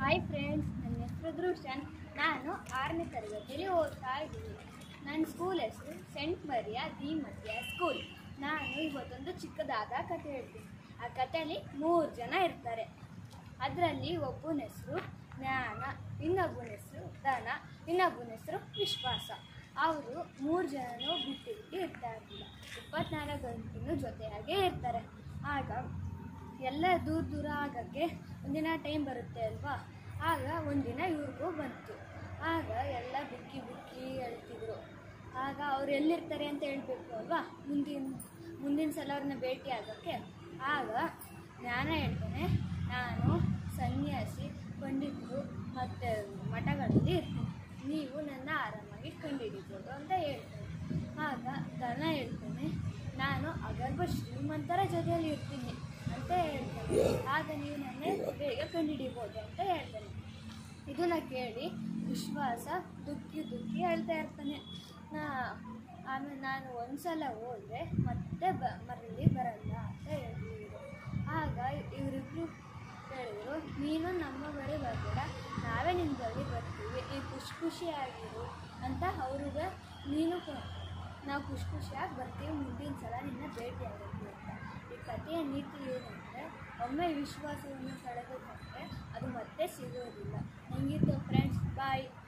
hi friends ನನ್ನ ಹೆಸರು ದೃಶನ್ ನಾನು ಆರನೇ ತರಗತಿಯಲ್ಲಿ ಓದ್ತಾ ಇದ್ದೀನಿ ನನ್ನ ಸ್ಕೂಲ್ ಹೆಸರು ಸೆಂಟ್ ಮರಿಯಾ ದಿ ಮಧ್ಯ ಸ್ಕೂಲ್ ನಾನು ಇವತ್ತೊಂದು ಚಿಕ್ಕದಾದ ಕತೆ ಹೇಳ್ತೀನಿ ಆ ಕಥೆಯಲ್ಲಿ ಮೂರು ಜನ ಇರ್ತಾರೆ ಅದರಲ್ಲಿ ಒಬ್ಬನ ಹೆಸರು ಜ್ಞಾನ ಇನ್ನೊಬ್ಬನ ಹೆಸರು ಧನ ಇನ್ನೊಬ್ಬನ ಹೆಸರು ವಿಶ್ವಾಸ ಅವರು ಮೂರು ಜನನೂ ಬಿಟ್ಟು ಬಿಟ್ಟು ಇರ್ತಾ ಇರಲಿಲ್ಲ ಇಪ್ಪತ್ನಾಲ್ಕು ಗಂಟೆನೂ ಜೊತೆಯಾಗೇ ಇರ್ತಾರೆ ಆಗ ಎಲ್ಲ ದೂರ ದೂರ ಆಗಕ್ಕೆ ಒಂದಿನ ಟೈಮ್ ಬರುತ್ತೆ ಅಲ್ವಾ ಆಗ ಒಂದಿನ ಇವ್ರಿಗೂ ಬಂತು ಆಗ ಎಲ್ಲ ಬಿಕ್ಕಿ ಬಿಕ್ಕಿ ಹೇಳ್ತಿದ್ರು ಆಗ ಅವ್ರು ಎಲ್ಲಿರ್ತಾರೆ ಅಂತ ಹೇಳ್ಬೇಕು ಅಲ್ವಾ ಮುಂದಿನ ಮುಂದಿನ ಸಲ ಅವ್ರನ್ನ ಭೇಟಿ ಆಗೋಕ್ಕೆ ಆಗ ಜ್ಞಾನ ಹೇಳ್ತಾನೆ ನಾನು ಸನ್ಯಾಸಿ ಪಂಡಿತರು ಮತ್ತು ಮಠಗಳಲ್ಲಿ ಇರ್ತೀನಿ ನೀವು ನನ್ನ ಆರಾಮಾಗಿ ಕಂಡುಹಿಡಿಬೋದು ಅಂತ ಹೇಳ್ತಾನೆ ಆಗ ದನ ಹೇಳ್ತಾನೆ ನಾನು ಅಗರ್ಭ ಶ್ರೀಮಂತರ ಜೊತೆಯಲ್ಲಿ ಇರ್ತೀನಿ ಅಂತ ಹೇಳ್ತಾನೆ ಆಗ ನೀವು ನನ್ನ ಬೇಗ ಕಂಡುಹಿಡಿಬೋದು ಅಂತ ಹೇಳ್ತಾನೆ ಇದನ್ನ ಕೇಳಿ ವಿಶ್ವಾಸ ದುಃಖಿ ದುಃಖಿ ಹೇಳ್ತಾ ಇರ್ತಾನೆ ನಾ ಆಮೇಲೆ ನಾನು ಒಂದ್ಸಲ ಹೋದರೆ ಮತ್ತೆ ಬ ಮರಳಿ ಬರಲ್ಲ ಅಂತ ಹೇಳಿದ್ರು ಆಗ ಇವರಿಬ್ರು ಹೇಳಿದ್ರು ನೀನು ನಮ್ಮ ಬಳಿ ಬರಬೇಡ ನಾವೇ ನಿನ್ನ ಬಳಿ ಬರ್ತೀವಿ ಈ ಖುಷಿ ಖುಷಿಯಾಗಿರು ಅಂತ ಅವ್ರಿಗೆ ನೀನು ಕ- ನಾವು ಖುಷಿ ಖುಷಿಯಾಗಿ ಬರ್ತೀವಿ ಮುಂದಿನ ಸಲ ನಿನ್ನ ಭೇಟಿ ಆಗುತ್ತೆ ಅಂತ ಈ ಕಥೆಯ ನೀತಿ ಏನಂದರೆ ಒಮ್ಮೆ ವಿಶ್ವಾಸವನ್ನು ಕಳೆದುಕೊಂಡ್ರೆ ಅದು ಮತ್ತೆ ಸಿಗೋದಿಲ್ಲ ಹೆಂಗಿತ್ತು ಫ್ರೆಂಡ್ಸ್ ಬಾಯ್